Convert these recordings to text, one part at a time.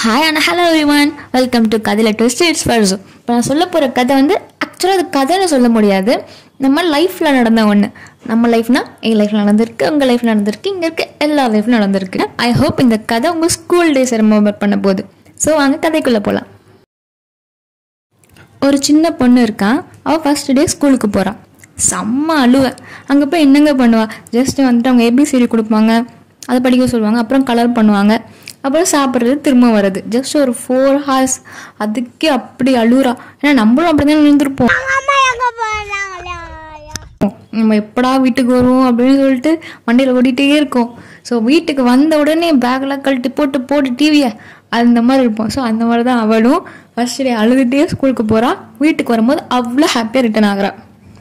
Hi and hello everyone welcome to கதையில் twist it's first இப்போ நான் சொல்ல போகிற கதை வந்து ஆக்சுவலாக அது கதைன்னு சொல்ல முடியாது நம்ம லைஃப்பில் நடந்த ஒன்று நம்ம லைஃப்னா எங்கள் லைஃப்பில் நடந்திருக்கு உங்கள் லைஃப்பில் நடந்திருக்கு இங்கே இருக்க எல்லா லைஃப்லையும் நடந்திருக்கு ஐ ஹோப் இந்த கதை உங்கள் ஸ்கூல் டேஸ் ரிமெம்பர் பண்ண போகுது ஸோ வாங்க கதைக்குள்ளே போகலாம் ஒரு சின்ன பொண்ணு இருக்கான் அவள் ஃபர்ஸ்ட் டே ஸ்கூலுக்கு போகிறான் செம்ம அழுவ அங்கே போய் என்னங்க பண்ணுவா ஜஸ்ட் வந்துட்டு அவங்க ஏபிசிடி கொடுப்பாங்க அதை படிக்க சொல்லுவாங்க அப்புறம் கலர் பண்ணுவாங்க அப்புறம் சாப்பிட்றது திரும்ப வர்றது ஜஸ்ட் ஒரு ஃபோர் ஹார்ஸ் அதுக்கே அப்படி அழுகுறா ஏன்னா நம்மளும் அப்படி தான் நின்றுருப்போம் நம்ம எப்படா வீட்டுக்கு வருவோம் அப்படின்னு சொல்லிட்டு வண்டியில் ஓடிட்டே இருக்கோம் ஸோ வீட்டுக்கு வந்த உடனே பேக்கெல்லாம் கழட்டி போட்டு போட்டு டிவியை அந்த மாதிரி இருப்போம் ஸோ அந்த மாதிரி தான் அவளும் ஃபர்ஸ்ட் டே அழுதுகிட்டே ஸ்கூலுக்கு போகிறா வீட்டுக்கு வரும்போது அவ்வளோ ஹாப்பியாக ரிட்டர்ன் ஆகுறா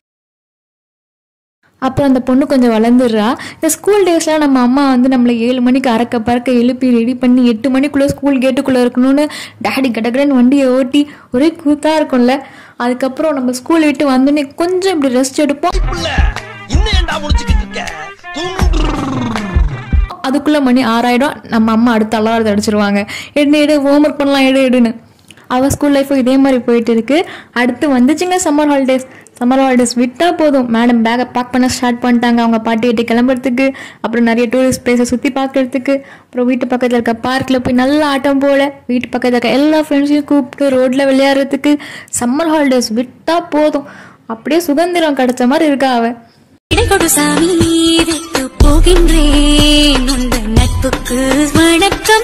அப்புறம் அந்த பொண்ணு கொஞ்சம் வளர்ந்துடுறா இந்த ஸ்கூல் டேஸ்லாம் நம்ம அம்மா வந்து நம்மளை ஏழு மணிக்கு அறக்க பறக்க எழுப்பி ரெடி பண்ணி எட்டு மணிக்குள்ளே ஸ்கூல் கேட்டுக்குள்ளே இருக்கணும்னு டேடி கடகடன்னு வண்டியை ஓட்டி ஒரே கூத்தாக இருக்கும்ல அதுக்கப்புறம் நம்ம ஸ்கூல் விட்டு வந்தோடனே கொஞ்சம் இப்படி ரெஸ்ட் எடுப்போம் புள்ள இன்னும் ஏன்டா முடிச்சுக்கிட்டு இருக்க தூங்கு அதுக்குள்ளே மணி ஆறாயிடும் நம்ம அம்மா அடுத்த அலாரத்தை அடிச்சிருவாங்க எடு எடு ஹோம்ஒர்க் பண்ணலாம் எடு எடுன்னு அவள் ஸ்கூல் லைஃப்பும் இதே மாதிரி போயிட்டு இருக்கு அடுத்து வந்துச்சுங்க சம்மர் ஹாலிடேஸ் சம்மர் ஹாலிடேஸ் விட்டால் போதும் மேடம் பேக்கை பேக் பண்ண ஸ்டார்ட் பண்ணிட்டாங்க அவங்க பாட்டி வீட்டு கிளம்புறதுக்கு அப்புறம் நிறைய டூரிஸ்ட் பிளேஸை சுற்றி பார்க்கறதுக்கு அப்புறம் வீட்டு பக்கத்தில் இருக்க பார்க்கில் போய் நல்லா ஆட்டம் போல வீட்டு பக்கத்தில் இருக்க எல்லா ஃப்ரெண்ட்ஸையும் கூப்பிட்டு ரோட்டில் விளையாடுறதுக்கு சம்மர் ஹாலிடேஸ் விட்டால் போதும் அப்படியே சுதந்திரம் கிடைச்ச மாதிரி இருக்கா அவள் இடைகொடு சாமி வைத்து போகின்றேன் உந்த நட்புக்கு வணக்கம்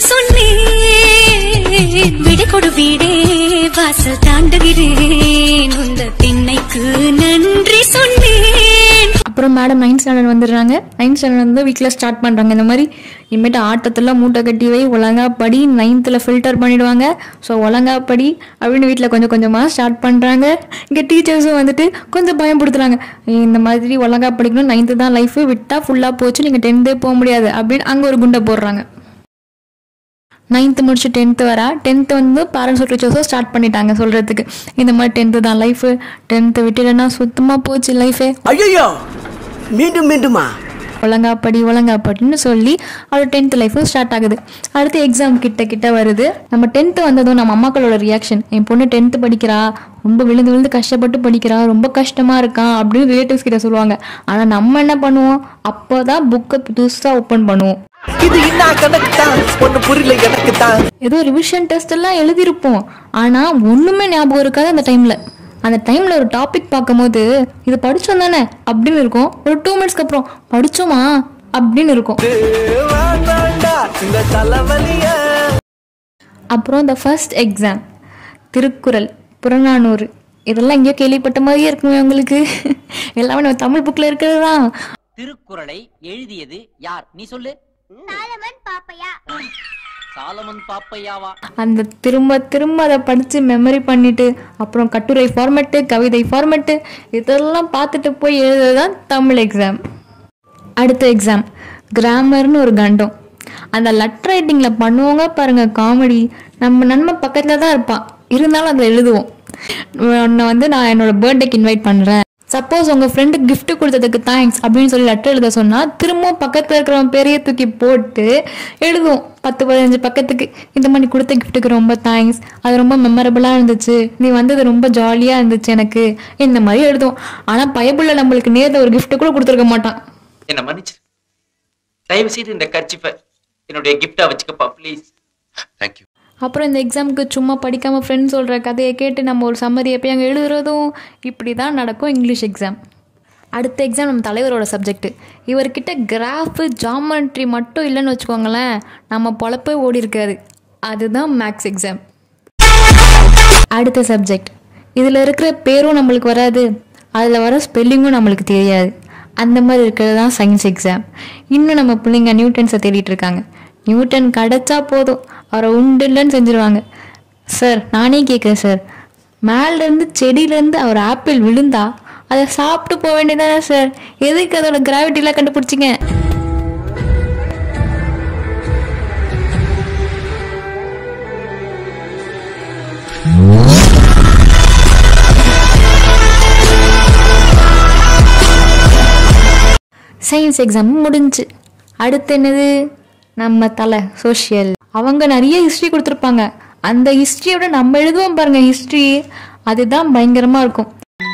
சொன்னேன் விடைகொடு வீடே வாசல் தாண்டுகிறேன் உந்த திண்ணைக்கு நன்றி சொன்னேன் அப்புறம் மேடம் நைன்த் ஸ்டாண்டர்ட் வந்துடுறாங்க நைன்த் ஸ்டாண்டர்ட் வந்து வீட்டில் ஸ்டார்ட் பண்ணுறாங்க இந்த மாதிரி இனிமேட்டு ஆட்டத்தில் மூட்டை கட்டி வை ஒழுங்கா படி நைன்த்தில் ஃபில்டர் பண்ணிடுவாங்க ஸோ ஒழுங்கா படி அப்படின்னு வீட்டில் கொஞ்சம் கொஞ்சமாக ஸ்டார்ட் பண்ணுறாங்க இங்கே டீச்சர்ஸும் வந்துட்டு கொஞ்சம் பயப்படுத்துறாங்க இந்த மாதிரி ஒழுங்கா படிக்கணும் நைன்த்து தான் லைஃபு விட்டால் ஃபுல்லாக போச்சு நீங்கள் டென்த்தே போக முடியாது அப்படின்னு அங்கே ஒரு குண்டை போடுறாங்க நைன்த்து முடிச்சு டென்த்து வரா டென்த்து வந்து பேரண்ட்ஸ் டீச்சர்ஸும் ஸ்டார்ட் பண்ணிட்டாங்க சொல்கிறதுக்கு இந்த மாதிரி டென்த்து தான் லைஃபு டென்த்து விட்டுலன்னா சுத்தமாக போச்சு லைஃபே ஐயோ மீண்டும் மீண்டுமா ஒழுங்கா படி ஒழுங்கா படின்னு சொல்லி அவளோட டென்த் லைஃபும் ஸ்டார்ட் ஆகுது அடுத்து எக்ஸாம் கிட்ட கிட்ட வருது நம்ம டென்த்து வந்ததும் நம்ம அம்மாக்களோட ரியாக்ஷன் என் பொண்ணு டென்த்து படிக்கிறா ரொம்ப விழுந்து விழுந்து கஷ்டப்பட்டு படிக்கிறா ரொம்ப கஷ்டமா இருக்கான் அப்படின்னு ரிலேட்டிவ்ஸ் கிட்ட சொல்லுவாங்க ஆனால் நம்ம என்ன பண்ணுவோம் அப்போ தான் புக்கை புதுசாக ஓப்பன் பண்ணுவோம் இது என்ன கணக்கு தான் ஒண்ணு புரியல எனக்கு தான் ஏதோ ரிவிஷன் டெஸ்ட் எல்லாம் எழுதியிருப்போம் ஆனால் ஒன்றுமே ஞாபகம் இருக்காது அந்த டைமில் அந்த டைமில் ஒரு டாபிக் பார்க்கும்போது இது படித்தோம் தானே அப்படின்னு இருக்கும் ஒரு டூ மினிட்ஸ்க்கு அப்புறம் படித்தோமா அப்படின்னு இருக்கும் வேண்டாண்டா இந்த தலைவலிய அப்புறம் இந்த ஃபர்ஸ்ட் எக்ஸாம் திருக்குறள் புறநானூறு இதெல்லாம் எங்கேயோ கேள்விப்பட்ட மாதிரியே இருக்குமே உங்களுக்கு எல்லாமே நம்ம தமிழ் புக்கில் இருக்கிறது தான் திருக்குறளை எழுதியது யார் நீ சொல்லு சாலமன் பாப்பையாவா அந்த திரும்ப திரும்ப அதை படித்து மெமரி பண்ணிட்டு அப்புறம் கட்டுரை ஃபார்மெட்டு கவிதை ஃபார்மெட்டு இதெல்லாம் பார்த்துட்டு போய் எழுதுறது தான் தமிழ் எக்ஸாம் அடுத்த எக்ஸாம் கிராமர்னு ஒரு கண்டம் அந்த லெட்டர் ரைட்டிங்கில் பண்ணுவாங்க பாருங்க காமெடி நம்ம நன்மை பக்கத்தில் தான் இருப்பான் இருந்தாலும் அதில் எழுதுவோம் உன்னை வந்து நான் என்னோட பர்த்டேக்கு இன்வைட் பண்ணுறேன் சப்போஸ் உங்கள் ஃப்ரெண்டு gift கொடுத்ததுக்கு தேங்க்ஸ் அப்படின்னு சொல்லி லெட்டர் எழுத சொன்னால் திரும்பவும் பக்கத்தில் இருக்கிறவன் பேரையே தூக்கி போட்டு எழுதுவோம் பத்து பதினஞ்சு பக்கத்துக்கு இந்த மாதிரி கொடுத்த கிஃப்ட்டுக்கு ரொம்ப தேங்க்ஸ் அது ரொம்ப மெமரபுளாக இருந்துச்சு நீ வந்தது ரொம்ப ஜாலியாக இருந்துச்சு எனக்கு இந்த மாதிரி எழுதுவோம் ஆனால் பயப்புள்ள நம்மளுக்கு நேரில் ஒரு gift கூட கொடுத்துருக்க மாட்டான் என்ன மன்னிச்சு தயவு செய்து இந்த கர்ச்சிப்பை என்னுடைய கிஃப்டா வச்சுக்கப்பா ப்ளீஸ் தேங்க்யூ அப்புறம் இந்த எக்ஸாமுக்கு சும்மா படிக்காமல் ஃப்ரெண்ட்ஸ் சொல்கிற கதையை கேட்டு நம்ம ஒரு சம்மதியை போய் அங்கே எழுதுறதும் இப்படி தான் நடக்கும் இங்கிலீஷ் எக்ஸாம் அடுத்த எக்ஸாம் நம்ம தலைவரோட சப்ஜெக்ட் இவர்கிட்ட கிராஃபு ஜாமெண்ட்ரி மட்டும் இல்லைன்னு வச்சுக்கோங்களேன் நம்ம பொழப்பே ஓடி இருக்காது அதுதான் மேக்ஸ் எக்ஸாம் அடுத்த சப்ஜெக்ட் இதில் இருக்கிற பேரும் நம்மளுக்கு வராது அதில் வர ஸ்பெல்லிங்கும் நம்மளுக்கு தெரியாது அந்த மாதிரி இருக்கிறது தான் சயின்ஸ் எக்ஸாம் இன்னும் நம்ம பிள்ளைங்க நியூட்டன்ஸை தேடிட்டு இருக்காங்க நியூட்டன் கிடச்சா போதும் அவரை உண்டு இல்லைன்னு செஞ்சுருவாங்க சார் நானே கேட்குறேன் சார் மேலேருந்து செடியிலேருந்து அவர் ஆப்பிள் விழுந்தா அதை சாப்பிட்டு போக வேண்டியதானே சார் எதுக்கு அதோட கிராவிட்டிலாம் கண்டுபிடிச்சிங்க சயின்ஸ் எக்ஸாம் முடிஞ்சு அடுத்து என்னது நம்ம தலை சோஷியல் அவங்க நிறைய ஹிஸ்ட்ரி கொடுத்துருப்பாங்க அந்த ஹிஸ்ட்ரியோட நம்ம எழுதுவோம் பாருங்க ஹிஸ்ட்ரி அதுதான் பயங்கரமா இருக்கும்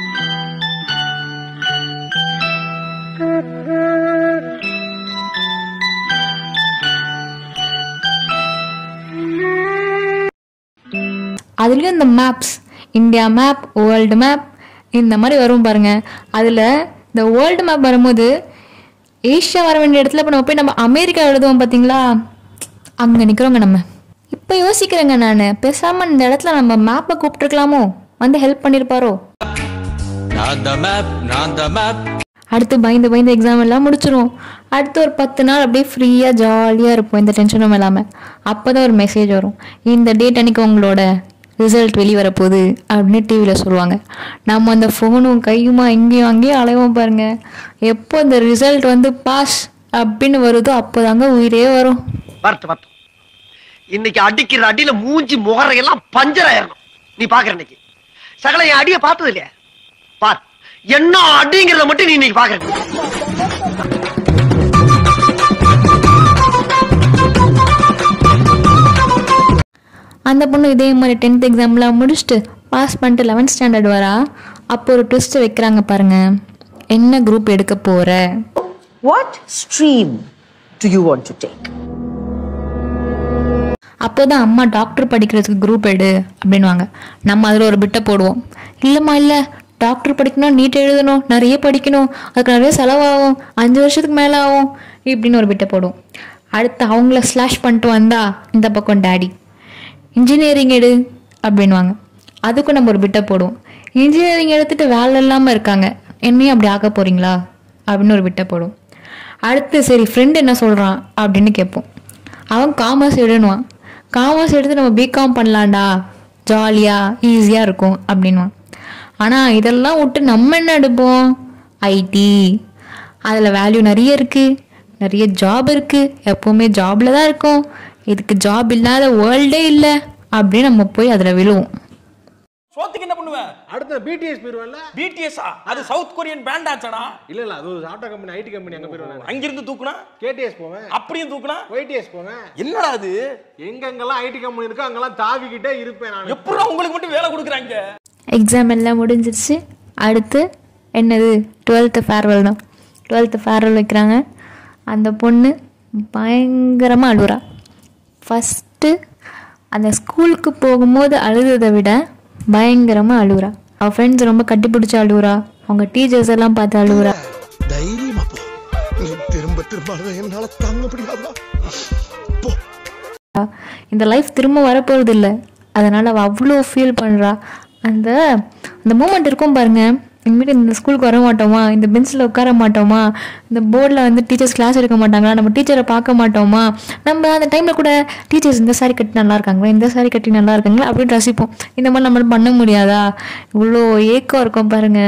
அதுலேயும் இந்த maps India map world map இந்த மாதிரி வரும் பாருங்க அதில் இந்த வேர்ல்டு மேப் வரும்போது ஏஷியா வர வேண்டிய இடத்துல இப்போ நம்ம போய் நம்ம அமெரிக்கா எழுதுவோம் பார்த்தீங்களா அங்கே நிற்கிறோங்க நம்ம இப்போ யோசிக்கிறேங்க நான் பேசாமல் இந்த இடத்துல நம்ம மேப்பை கூப்பிட்டுருக்கலாமோ வந்து ஹெல்ப் பண்ணியிருப்பாரோ நான் த மேப் நான் த மேப் அடுத்து பயந்து பயந்து எக்ஸாம் எல்லாம் முடிச்சிருவோம் அடுத்து ஒரு பத்து நாள் அப்படியே ஃப்ரீயாக ஜாலியாக இருப்போம் எந்த டென்ஷனும் இல்லாமல் அப்போ தான் ஒரு மெசேஜ் வரும் இந்த டேட் அன்னைக்கு உங்களோட ரிசல்ட் வெளிவர போகுது அப்படின்னு டிவியில் சொல்லுவாங்க நம்ம அந்த ஃபோனும் கையுமா இங்கேயும் அங்கேயும் அலைவோம் பாருங்க எப்போ இந்த ரிசல்ட் வந்து பாஸ் அப்படின்னு வருதோ அப்போதாங்க உயிரே வரும் வரட்டு வரட்டும் இன்னைக்கு அடிக்கிற அடியில மூஞ்சி முகரையெல்லாம் பஞ்சர் ஆயிரணும் நீ பாக்குற இன்னைக்கு சகல என் அடிய பார்த்தது இல்லையா பார் என்ன அடிங்கிறத மட்டும் நீ இன்னைக்கு பாக்குற அந்த பொண்ணு இதே மாதிரி டென்த் எக்ஸாம்லாம் முடிச்சுட்டு பாஸ் பண்ணிட்டு லெவன்த் ஸ்டாண்டர்ட் வரா அப்போ ஒரு ட்விஸ்ட் வைக்கிறாங்க பாருங்க என்ன குரூப் எடுக்க போற What stream do you want to take? அப்போதான் அம்மா டாக்டர் படிக்கிறதுக்கு குரூப் எடு அப்படின்வாங்க நம்ம அதில் ஒரு பிட்டை போடுவோம் இல்லைம்மா இல்லை டாக்டர் படிக்கணும் நீட் எழுதணும் நிறைய படிக்கணும் அதுக்கு நிறைய செலவாகும் அஞ்சு வருஷத்துக்கு மேலே ஆகும் இப்படின்னு ஒரு பிட்டை போடுவோம் அடுத்து அவங்கள ஸ்லாஷ் பண்ணிட்டு வந்தா இந்த பக்கம் டேடி இன்ஜினியரிங் எடு அப்படின்வாங்க அதுக்கும் நம்ம ஒரு பிட்டை போடுவோம் இன்ஜினியரிங் எடுத்துட்டு வேலை இல்லாமல் இருக்காங்க என்னையும் அப்படி ஆக்க போறீங்களா அப்படின்னு ஒரு பிட்டை போடுவோம் அடுத்து சரி ஃப்ரெண்டு என்ன சொல்கிறான் அப்படின்னு கேட்போம் அவன் காமர்ஸ் எடுனுவான் காமர்ஸ் எடுத்து நம்ம பிகாம் பண்ணலாம்டா ஜாலியாக ஈஸியாக இருக்கும் அப்படின்வான் ஆனால் இதெல்லாம் விட்டு நம்ம என்ன எடுப்போம் ஐடி அதில் வேல்யூ நிறைய இருக்குது நிறைய ஜாப் இருக்குது எப்போவுமே ஜாபில் தான் இருக்கும் இதுக்கு ஜாப் இல்லாத வேர்ல்டே இல்லை அப்படின்னு நம்ம போய் அதில் விழுவோம் சோத்துக்கு என்ன பண்ணுவ அடுத்த பிடிஎஸ் போயிருவேன்ல பிடிஎஸ்ஆ அது சவுத் கொரியன் பேண்ட் ஆச்சடா இல்ல இல்ல அது ஒரு சாஃப்ட்வேர் கம்பெனி ஐடி கம்பெனி அங்க போயிருவேன் அங்கிருந்து தூக்குனா கேடிஎஸ் போவேன் அப்படியும் தூக்குனா ஒய்டிஎஸ் போவேன் என்னடா அது எங்கெங்கெல்லாம் ஐடி கம்பெனி இருக்கோ அங்கெல்லாம் தாவிக்கிட்டே இருப்பேன் நான் எப்படா உங்களுக்கு மட்டும் வேலை கொடுக்குறாங்க எக்ஸாம் எல்லாம் முடிஞ்சிருச்சு அடுத்து என்னது டுவெல்த்து ஃபேர்வெல் தான் டுவெல்த்து ஃபேர்வெல் வைக்கிறாங்க அந்த பொண்ணு பயங்கரமாக அழுறா ஃபஸ்ட்டு அந்த ஸ்கூலுக்கு போகும்போது அழுததை விட பயங்கரமாக அழுகுறா அவள் ஃப்ரெண்ட்ஸ் ரொம்ப கட்டி பிடிச்சி அழுகுறா அவங்க டீச்சர்ஸ் எல்லாம் பார்த்து அழுகுறா தைரியமா போ நீ திரும்ப திரும்ப அழுத என்னால தாங்க முடியாதா போ இந்த லைஃப் திரும்ப வரப்போகிறது இல்லை அதனால் அவள் அவ்வளோ ஃபீல் பண்ணுறா அந்த அந்த மூமெண்ட் இருக்கும் பாருங்க இனிமேட்டு இந்த ஸ்கூலுக்கு வர மாட்டோமா இந்த பெஞ்சில் உட்கார மாட்டோமா இந்த போர்டில் வந்து டீச்சர்ஸ் கிளாஸ் எடுக்க மாட்டாங்களா நம்ம டீச்சரை பார்க்க மாட்டோமா நம்ம அந்த டைமில் கூட டீச்சர்ஸ் இந்த சாரி கட்டி நல்லா இருக்காங்களா இந்த சாரி கட்டி நல்லா இருக்காங்களா அப்படின்னு ரசிப்போம் இந்த மாதிரி நம்மளால பண்ண முடியாதா இவ்வளோ ஏக்கம் இருக்கும் பாருங்க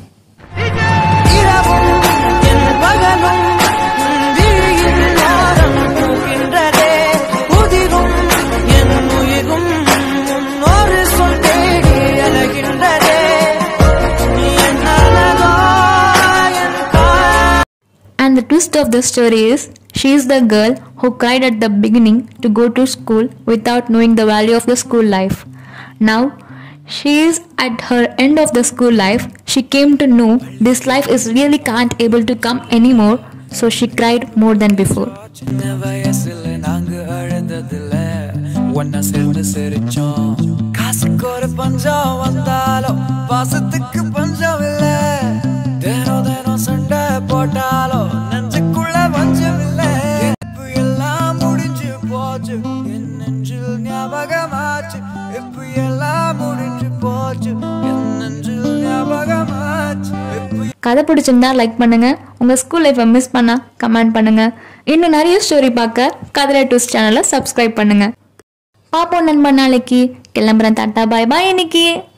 And the twist of the story is she is the girl who cried at the beginning to go to school without knowing the value of the school life. Now, she is at her end of the school life. She came to know this life is really can't able to come anymore, so she cried more than before. சின்ன வயசுல நாங்க அழுந்ததில்ல ஒன்னா சேர்ந்து சிரிச்சோம் காசுக்கு ஒரு பஞ்சம் வந்தாலும் பாசத்துக்கு பஞ்சம் இல்ல தினம் தினம் சண்டை போட்டாலும் நெஞ்சுக்குள்ள பஞ்சம் இல்ல இப்ப எல்லாம் முடிஞ்சு போச்சு என் நெஞ்சில் ஞாபகமாச்சு இப்ப எல்லாம் முடிஞ்சு போச்சு என் நெஞ்சில் ஞாபகமாச்சு இப்ப கதை பிடிச்சிருந்தா லைக் பண்ணுங்க உங்க ஸ்கூல் லைஃப்பை மிஸ் பண்ணா கமெண்ட் பண்ணுங்க இன்னும் நிறைய ஸ்டோரி பார்க்க கதிரை டூஸ் சேனலை சப்ஸ்கிரைப் பண்ணுங்க பாப்போம் நண்பன் நாளைக்கு கிளம்புறேன் டாட்டா பாய் பாய் இன்னைக்கு